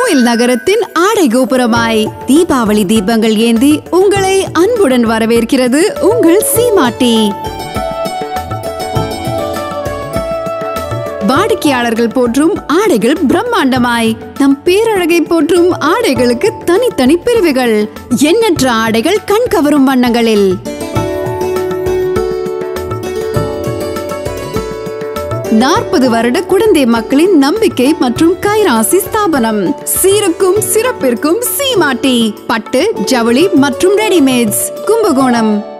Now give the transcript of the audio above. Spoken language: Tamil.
கோயில் நகரத்தின் ஆடை கோபுரமாய் தீபாவளி தீபங்கள் ஏந்தி உங்களை அன்புடன் வரவேற்கிறது உங்கள் சீமாட்டி வாடிக்கையாளர்கள் போற்றும் ஆடைகள் பிரம்மாண்டமாய் நம் பேரழகை போற்றும் ஆடைகளுக்கு தனித்தனி பிரிவுகள் எண்ணற்ற ஆடைகள் கண் கவரும் வண்ணங்களில் நாற்பது வருட குழந்தை மக்களின் நம்பிக்கை மற்றும் கைராசி ஸ்தாபனம் சீருக்கும் சிறப்பிற்கும் சீமாட்டி பட்டு ஜவுளி மற்றும் ரெடிமேட்ஸ் கும்பகோணம்